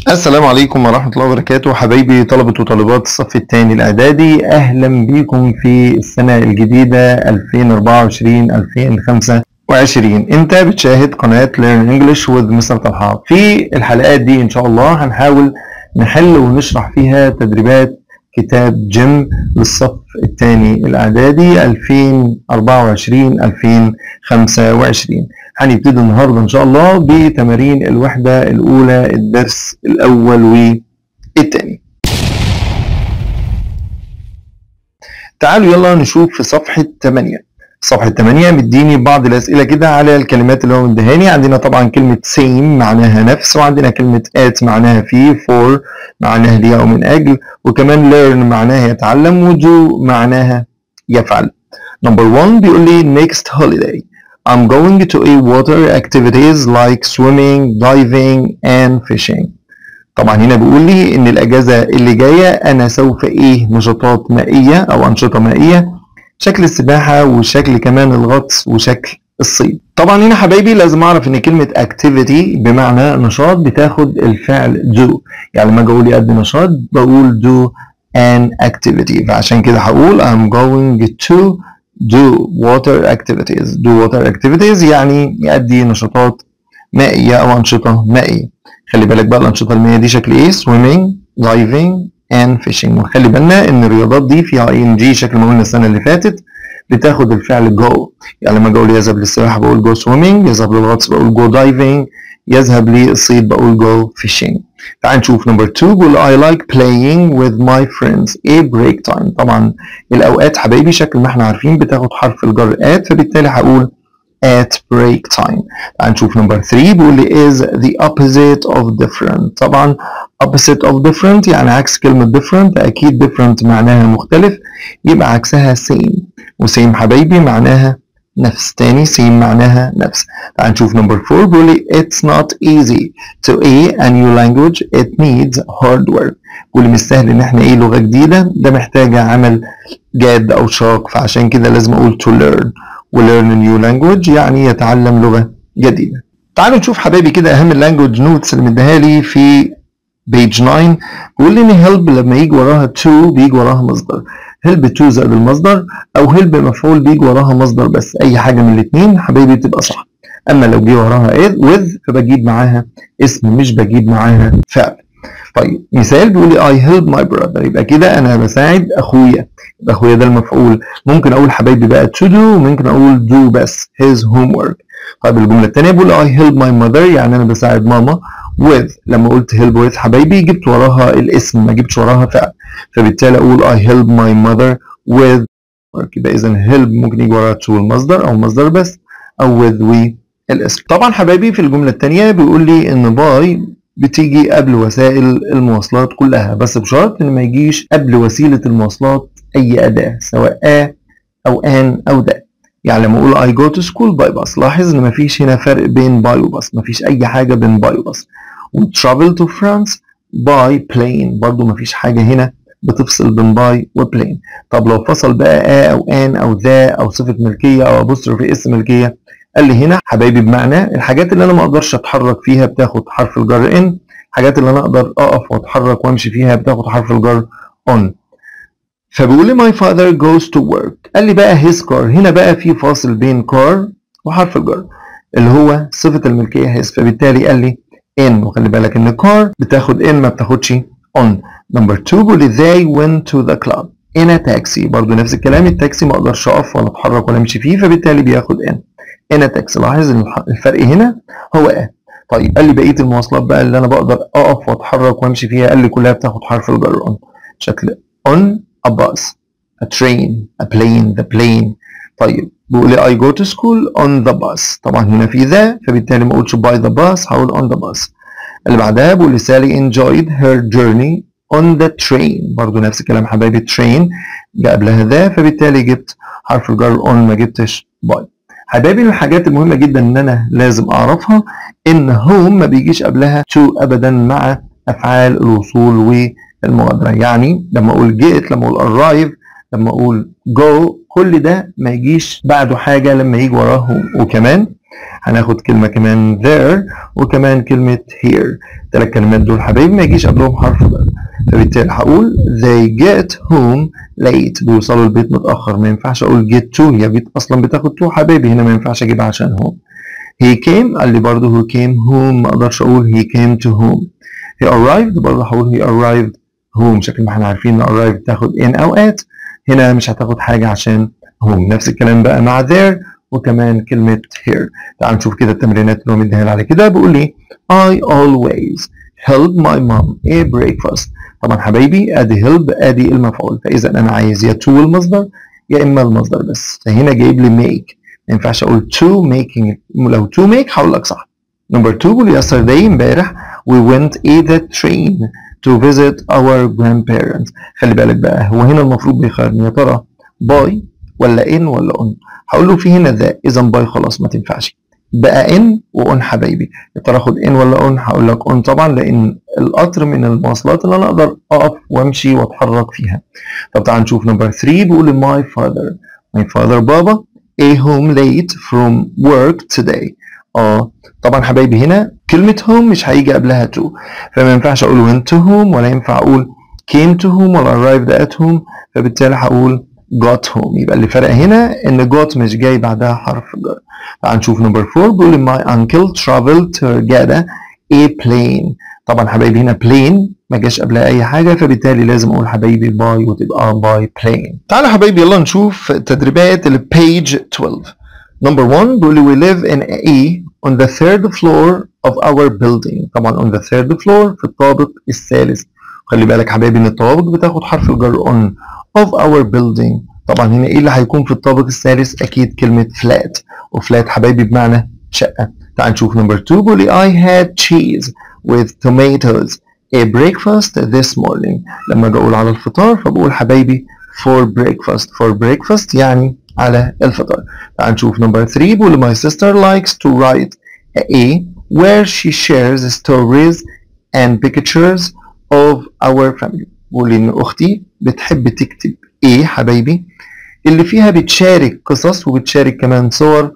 السلام عليكم ورحمة الله وبركاته حبايبي طلبة وطالبات الصف الثاني الإعدادي أهلا بكم في السنة الجديدة 2024-2025 أنت بتشاهد قناة Learn English with مستر طلحة في الحلقات دي إن شاء الله هنحاول نحل ونشرح فيها تدريبات كتاب جيم للصف الثاني الإعدادي 2024-2025 هنبتدي النهارده ان شاء الله بتمارين الوحده الاولى الدرس الاول والثاني تعالوا يلا نشوف في صفحه 8 صفحه 8 مديني بعض الاسئله كده على الكلمات اللي هو مديهاني عندنا طبعا كلمه same معناها نفس وعندنا كلمه at معناها في for معناها ليه او من اجل وكمان learn معناها يتعلم وdo معناها يفعل نمبر 1 بيقول لي next holiday I'm going to a water activities like swimming, diving and fishing. طبعا هنا بيقول لي ان الاجازه اللي جايه انا سوف ايه نشاطات مائيه او انشطه مائيه شكل السباحه وشكل كمان الغطس وشكل الصيد. طبعا هنا حبايبي لازم اعرف ان كلمه activity بمعنى نشاط بتاخد الفعل do يعني لما اجي اقول ادي نشاط بقول do an activity فعشان كده هقول I'm going to do water activities do water activities يعني يؤدي نشاطات مائية أو أنشطة مائية خلي بالك بقى الأنشطة المائية دي شكل إيه swimming diving and fishing وخلي بالنا إن الرياضات دي فيها ing شكل ما قلنا السنة اللي فاتت بتاخد الفعل go يعني لما أقول يذهب للسباحة بقول go swimming يذهب للغطس بقول go diving يذهب للصيد بقول go fishing تعال نشوف نمبر 2 بيقول I like playing with my friends a break time طبعا الأوقات حبايبي شكل ما احنا عارفين بتاخد حرف الجر at فبالتالي هقول at break time تعال نشوف نمبر 3 بيقول لي is the opposite of different طبعا opposite of different يعني عكس كلمة different أكيد different معناها مختلف يبقى عكسها same وsame حبايبي معناها نفس تاني سين معناها نفس تعال نشوف نمبر 4 بيقول لي it's not easy to a, a new language it needs hard work بيقول مش سهل ان احنا ايه لغه جديده ده محتاجه عمل جاد او شاق فعشان كده لازم اقول to learn و learn a new language يعني يتعلم لغه جديده تعالوا نشوف حبايبي كده اهم اللانجوج نوتس اللي مديها لي في بيج 9 بيقول لي ان هيلب لما يجي وراها to بيجي وراها مصدر هيلب تو زائد المصدر او هيلب مفعول بيجي وراها مصدر بس اي حاجه من الاثنين حبايبي تبقى صح اما لو جه وراها with فبجيب معاها اسم مش بجيب معاها فعل طيب مثال بيقول لي I help my brother يبقى كده انا بساعد اخويا يبقى اخويا ده المفعول ممكن اقول حبايبي بقى to do وممكن اقول do بس his homework طيب الجمله الثانيه بيقول I help my mother يعني انا بساعد ماما with لما قلت help with حبايبي جبت وراها الاسم ما جبتش وراها فعل فبالتالي اقول I help my mother with work يبقى اذا help ممكن يجي وراها to المصدر او مصدر بس او with و الاسم طبعا حبايبي في الجمله الثانيه بيقول لي ان باي بتيجي قبل وسائل المواصلات كلها بس بشرط ان ما يجيش قبل وسيله المواصلات اي اداه سواء ا او ان او ده يعني لما اقول I go to school by bus لاحظ ان مفيش هنا فرق بين باي وباص مفيش اي حاجه بين باي وباص و travel to France by plane برضو مفيش حاجه هنا بتفصل بين باي وبلين طب لو فصل بقى ا او ان او ذا او صفه ملكيه او ابوستروفي اسم ملكيه قال لي هنا حبايبي بمعنى الحاجات اللي انا ما اقدرش اتحرك فيها بتاخد حرف الجر ان الحاجات اللي انا اقدر اقف واتحرك وامشي فيها بتاخد حرف الجر on فبيقول لي my father goes to work قال لي بقى his car هنا بقى في فاصل بين car وحرف الجر اللي هو صفة الملكية his فبالتالي قال لي in وخلي بالك ان car بتاخد in ما بتاخدش on number two بيقول لي they went to the club in a taxi برضو نفس الكلام التاكسي ما اقدرش اقف ولا اتحرك ولا امشي فيه فبالتالي بياخد in in a taxi لاحظ ان الفرق هنا هو a طيب قال لي بقيه المواصلات بقى اللي انا بقدر اقف واتحرك وامشي فيها قال لي كلها بتاخد حرف الجر on شكل on a bus a train a plane the plane طيب بيقول لي I go to school on the bus طبعا هنا في ذا فبالتالي ما اقولش by the bus هقول on the bus اللي بعدها بيقول لي سالي enjoyed her journey on the train برضو نفس الكلام حبايبي train جاء قبلها ذا فبالتالي جبت حرف الجر on ما جبتش by حبايبي من الحاجات المهمة جدا ان انا لازم اعرفها ان home ما بيجيش قبلها to ابدا مع افعال الوصول والمغادرة يعني لما اقول get لما اقول arrive لما اقول go كل ده ما يجيش بعده حاجة لما يجي وراه home وكمان هناخد كلمة كمان there وكمان كلمة here الثلاث كلمات دول حبايبي ما يجيش قبلهم حرف جر فبالتالي هقول they get home late بيوصلوا البيت متأخر ما ينفعش أقول get to هي بيت أصلا بتاخد to حبايبي هنا ما ينفعش أجيب عشان home he came قال لي برضه he came home ما أقدرش أقول he came to home he arrived برضه هقول he arrived home شكل ما احنا عارفين ان arrived تاخد in أو at هنا مش هتاخد حاجة عشان home نفس الكلام بقى مع there وكمان كلمة here تعال نشوف كده التمرينات اللي هو مديها على كده بيقول لي I always help my mom a breakfast طبعا حبايبي ادي help ادي المفعول فاذا انا عايز يا to المصدر يا اما المصدر بس فهنا جايب لي make ما ينفعش اقول to making لو to make هقول لك صح نمبر 2 بيقول yesterday امبارح we went a the train to visit our grandparents خلي بالك بقى هو هنا المفروض بيخيرني يا ترى by ولا in ولا on هقول له في هنا ذا اذا باي خلاص ما تنفعش بقى ان وان حبايبي يا ترى اخد ان ولا اون هقول لك اون طبعا لان القطر من المواصلات اللي انا اقدر اقف وامشي واتحرك فيها طب تعال نشوف نمبر 3 بيقول ماي فاذر ماي فاذر بابا a home late from work today اه طبعا حبايبي هنا كلمة home مش هيجي قبلها to فما ينفعش اقول went to home ولا ينفع اقول came to home ولا arrived at home فبالتالي هقول got home يبقى اللي فرق هنا ان got مش جاي بعدها حرف جر تعال نشوف نمبر 4 بيقول my uncle traveled to Hurghada a plane طبعا حبايبي هنا plane ما جاش قبلها اي حاجه فبالتالي لازم اقول حبايبي باي وتبقى باي plane تعالى حبايبي يلا نشوف تدريبات البيج 12 نمبر 1 بيقول we live in A on the third floor of our building طبعا on the third floor في الطابق الثالث خلي بالك حبايبي ان الطوابق بتاخد حرف الجر on of our building طبعا هنا ايه اللي هيكون في الطابق الثالث اكيد كلمة flat وفلات حبايبي بمعنى شقة تعال نشوف نمبر 2 بيقول لي I had cheese with tomatoes a breakfast this morning لما اجي اقول على الفطار فبقول حبايبي for breakfast for breakfast يعني على الفطار تعال نشوف نمبر 3 بيقول لي my sister likes to write a where she shares stories and pictures of our family بقول ان اختي بتحب تكتب ايه حبايبي اللي فيها بتشارك قصص وبتشارك كمان صور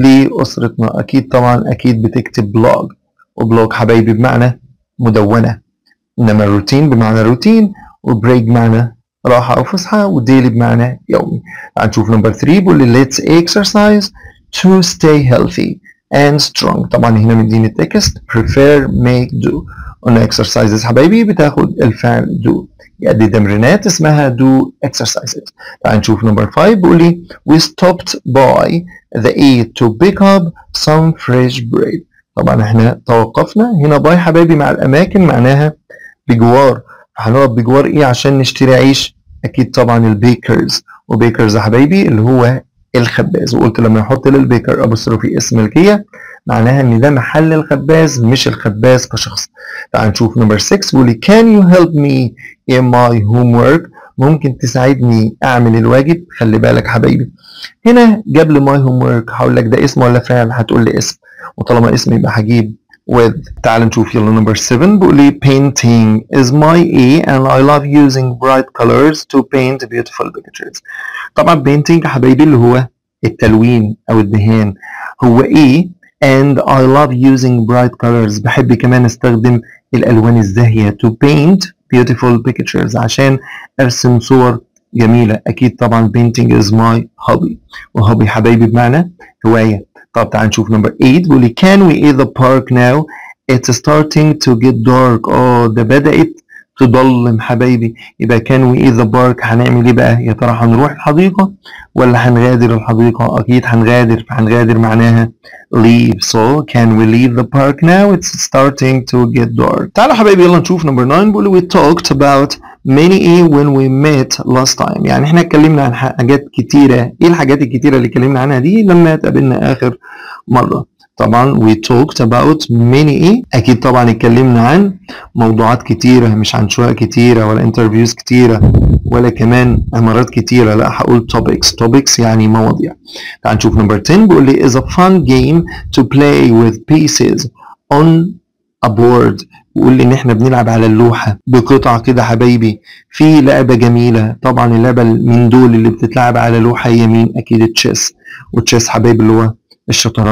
لاسرتنا اكيد طبعا اكيد بتكتب بلوج وبلوج حبايبي بمعنى مدونه انما الروتين بمعنى روتين وبريك بمعنى راحه او فسحه وديلي بمعنى يومي تعال نشوف نمبر 3 بيقول لي let's exercise to stay healthy and strong طبعا هنا مديني التكست prefer make do قلنا exercises حبايبي بتاخد الفعل do يأدي تمرينات اسمها do exercises تعال نشوف نمبر 5 بيقول لي we stopped by the A to pick up some fresh bread طبعا احنا توقفنا هنا باي حبايبي مع الأماكن معناها بجوار هنقف بجوار ايه عشان نشتري عيش اكيد طبعا البيكرز وبيكرز يا حبايبي اللي هو الخباز وقلت لما يحط للبيكر ابوستروفي اسم ملكيه معناها ان ده محل الخباز مش الخباز كشخص تعال نشوف نمبر 6 بيقول لي can you help me in my homework ممكن تساعدني اعمل الواجب خلي بالك حبايبي هنا جاب لي my homework هقول لك ده اسم ولا فعل هتقول لي اسم وطالما اسم يبقى هجيب with تعال نشوف يلا نمبر 7 بيقول لي painting is my A and I love using bright colors to paint beautiful pictures طبعا painting حبايبي اللي هو التلوين او الدهان هو A and I love using bright colors بحب كمان استخدم الالوان الزاهيه to paint beautiful pictures عشان ارسم صور جميله اكيد طبعا painting is my hobby وهوبي حبايبي بمعنى هوايه طب تعال نشوف نمبر 8 بيقول لي can we eat the park now it's starting to get dark اه ده بدأت تضلم حبايبي يبقى can we eat the park هنعمل ايه بقى يا ترى هنروح الحديقة ولا هنغادر الحديقة اكيد هنغادر فهنغادر معناها leave so can we leave the park now it's starting to get dark تعالوا حبايبي يلا نشوف نمبر 9 بيقول we talked about many a when we met last time يعني احنا اتكلمنا عن حاجات كتيرة ايه الحاجات الكتيرة اللي اتكلمنا عنها دي لما اتقابلنا اخر مرة طبعا we talked about many ايه اكيد طبعا اتكلمنا عن موضوعات كتيرة مش عن شوية كتيرة ولا انترفيوز كتيرة ولا كمان امارات كتيرة لا هقول topics topics يعني مواضيع تعال نشوف نمبر 10 بيقول لي is a fun game to play with pieces on a board بيقول لي ان احنا بنلعب على اللوحة بقطع كده حبايبي في لعبة جميلة طبعا اللعبة من دول اللي بتتلعب على لوحة يمين اكيد التشيس والتشيس حبايبي اللي هو الشطرنج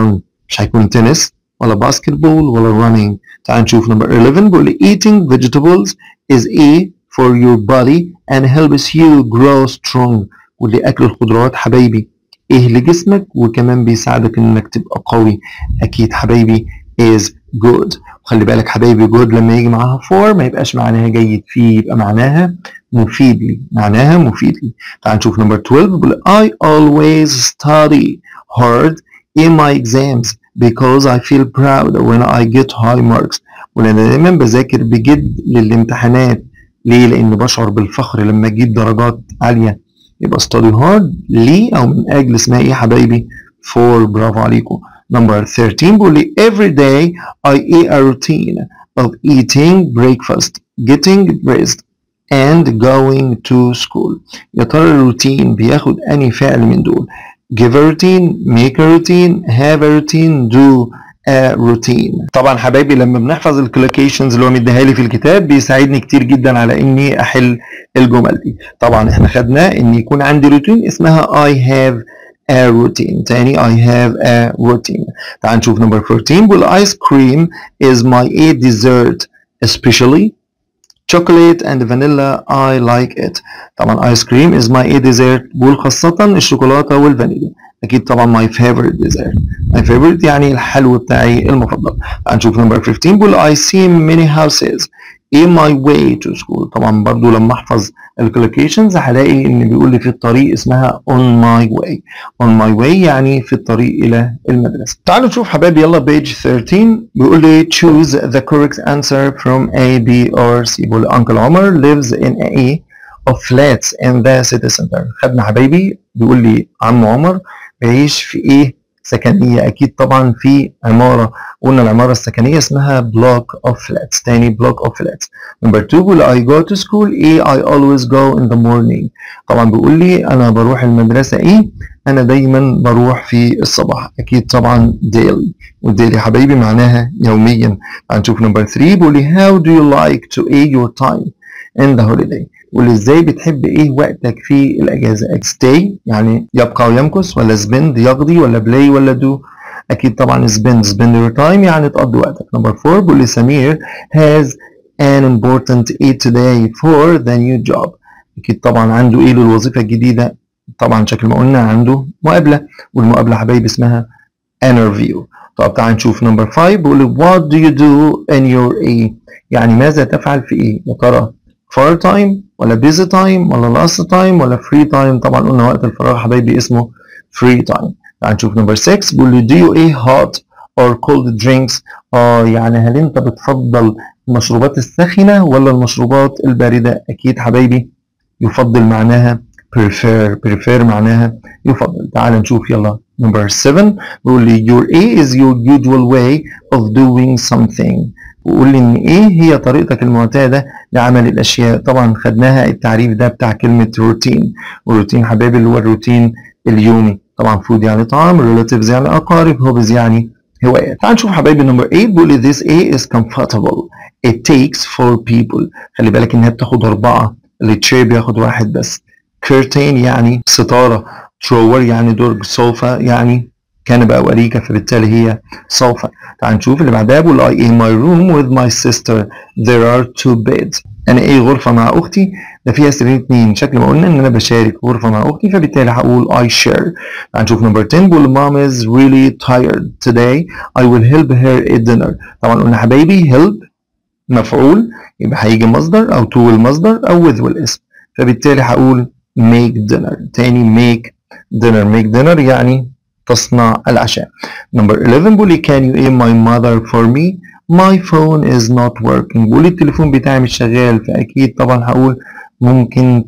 مش هيكون تنس ولا باسكت بول ولا running تعال نشوف number 11 بيقول لي eating vegetables is a for your body and helps you grow strong واللي اكل الخضروات حبايبي ايه لجسمك وكمان بيساعدك انك تبقى قوي اكيد حبايبي is good وخلي بالك حبايبي good لما يجي معاها for ما يبقاش معناها جيد فيه يبقى معناها مفيد لي معناها مفيد لي تعال نشوف نمبر 12 بيقول I always study hard in my exams because I feel proud when I get high marks ولأن دايما بذاكر بجد للامتحانات ليه؟ لأن بشعر بالفخر لما أجيب درجات عالية يبقى study hard ليه أو من أجل اسمها إيه يا حبايبي؟ for برافو عليكم number 13 بيقول لي every day I eat a routine of eating breakfast getting dressed and going to school يا ترى الروتين بياخد أنهي فعل من دول give a routine make a routine have a routine do a routine طبعا حبايبي لما بنحفظ الكلوكيشنز اللي هو مديها لي في الكتاب بيساعدني كتير جدا على اني احل الجمل دي طبعا احنا خدنا ان يكون عندي روتين اسمها I have a routine تاني I have a routine تعال نشوف نمبر 14 بيقول ice cream is my a dessert especially chocolate and vanilla I like it طبعا ice cream is my a dessert بقول خاصة الشوكولاتة والفانيليا أكيد طبعا my favorite dessert my favorite يعني الحلو بتاعي المفضل هنشوف نمبر 15 بقول I see many houses in my way to school طبعا برضو لما احفظ الكولوكيشنز هلاقي ان بيقول لي في الطريق اسمها on my way on my way يعني في الطريق الى المدرسه تعالوا نشوف حبايبي يلا page 13 بيقول لي choose the correct answer from A B or C بيقول لي uncle عمر lives in a of flats in the city center خدنا حبايبي بيقول لي عم عمر بيعيش في ايه سكنية أكيد طبعا في عمارة قلنا العمارة السكنية اسمها block of flats تاني block of flats number two بيقول I go to school إيه I always go in the morning طبعا بيقول لي أنا بروح المدرسة إيه أنا دايما بروح في الصباح أكيد طبعا daily والdaily حبايبي معناها يوميا هنشوف number three بيقول لي how do you like to eat your time in the holiday واللي ازاي بتحب ايه وقتك في الاجازه stay يعني يبقى ويمكث ولا spend يقضي ولا play ولا do اكيد طبعا spend spend your time يعني تقضي وقتك نمبر 4 بيقول لي سمير has an important aid today for the new job اكيد طبعا عنده ايه للوظيفه الجديده طبعا شكل ما قلنا عنده مقابله والمقابله حبايبي اسمها interview طب تعال نشوف نمبر 5 بيقول لي what do you do in your ايه يعني ماذا تفعل في ايه يا ترى far time ولا busy time ولا last time ولا free time طبعا قلنا وقت الفراغ حبايبي اسمه free time تعال نشوف نمبر 6 بيقول لي do you ايه hot or cold drinks اه يعني هل انت بتفضل المشروبات الساخنة ولا المشروبات الباردة اكيد حبايبي يفضل معناها prefer prefer معناها يفضل تعال نشوف يلا نمبر 7 بيقول لي your A is your usual way of doing something وقول لي ان ايه هي طريقتك المعتاده لعمل الاشياء طبعا خدناها التعريف ده بتاع كلمه روتين والروتين حبايبي اللي هو الروتين اليومي طبعا فود يعني طعام relatives يعني اقارب hobbies يعني هوايات تعال نشوف حبايبي نمبر 8 بيقول لي this A is comfortable it takes four people خلي بالك انها بتاخد اربعه التشير بياخد واحد بس curtain يعني ستاره drawer يعني درج سوفا يعني كنبة أو أريكة فبالتالي هي سوفا تعال نشوف اللي بعدها بيقول I in my room with my sister there are two beds أنا إيه غرفة مع أختي ده فيها سريرين اتنين شكل ما قلنا إن أنا بشارك غرفة مع أختي فبالتالي هقول I share تعال نشوف نمبر 10 بيقول mom is really tired today I will help her eat dinner طبعا قلنا حبايبي help مفعول يبقى هيجي مصدر أو to المصدر أو with والاسم فبالتالي هقول make dinner تاني make dinner make dinner يعني تصنع العشاء. Number 11 بيقول لي can you aim my mother for me? My phone is not working. بيقول لي التليفون بتاعي مش شغال فأكيد طبعا هقول ممكن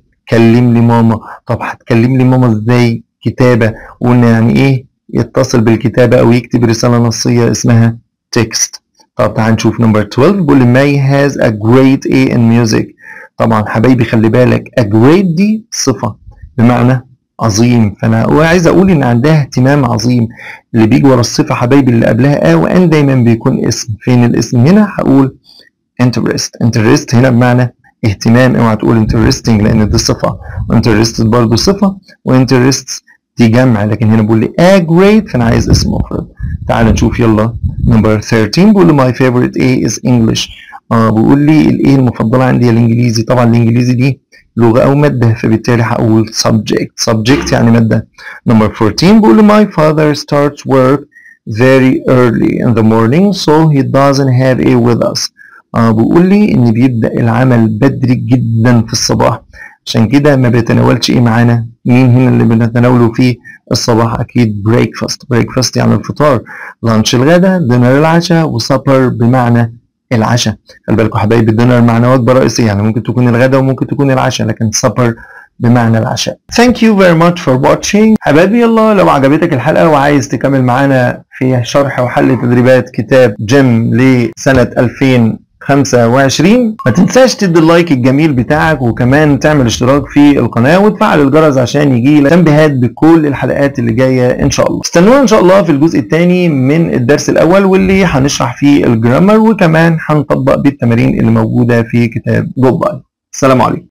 تكلم لي ماما. طب هتكلم لي ماما ازاي؟ كتابة وقلنا يعني ايه يتصل بالكتابة أو يكتب رسالة نصية اسمها text. طب تعال نشوف نمبر 12 بيقول لي May has a great A in music. طبعا حبايبي خلي بالك a great دي صفة بمعنى عظيم فانا عايز اقول ان عندها اهتمام عظيم اللي بيجي ورا الصفه حبايبي اللي قبلها ا وان دايما بيكون اسم فين الاسم هنا هقول interest interest هنا بمعنى اهتمام اوعى تقول interesting لان دي صفه interested برضه صفه وinterest دي جمع لكن هنا بيقول لي a great فانا عايز اسم مفرد تعال نشوف يلا نمبر 13 بيقول لي my favorite A is English اه بيقول لي الايه المفضله عندي هي الانجليزي طبعا الانجليزي دي لغه او ماده فبالتالي هقول subject subject يعني ماده نمبر 14 بيقول لي my father starts work very early in the morning so he doesn't have a with us آه بيقول لي ان بيبدا العمل بدري جدا في الصباح عشان كده ما بيتناولش ايه معانا مين هنا اللي بنتناوله في الصباح اكيد بريكفاست بريكفاست يعني الفطار لانش الغدا دينر العشاء وسبر بمعنى العشاء خلي بالكم حبايبي الدينر معنى وجبه رئيسيه يعني ممكن تكون الغدا وممكن تكون العشاء لكن سبر بمعنى العشاء Thank you very much for watching حبايبي يلا لو عجبتك الحلقة وعايز تكمل معانا في شرح وحل تدريبات كتاب جيم لسنة 2025 ما تنساش تدي اللايك الجميل بتاعك وكمان تعمل اشتراك في القناة وتفعل الجرس عشان يجي لك تنبيهات بكل الحلقات اللي جاية ان شاء الله استنونا ان شاء الله في الجزء الثاني من الدرس الاول واللي هنشرح فيه الجرامر وكمان هنطبق بالتمارين اللي موجودة في كتاب جود باي السلام عليكم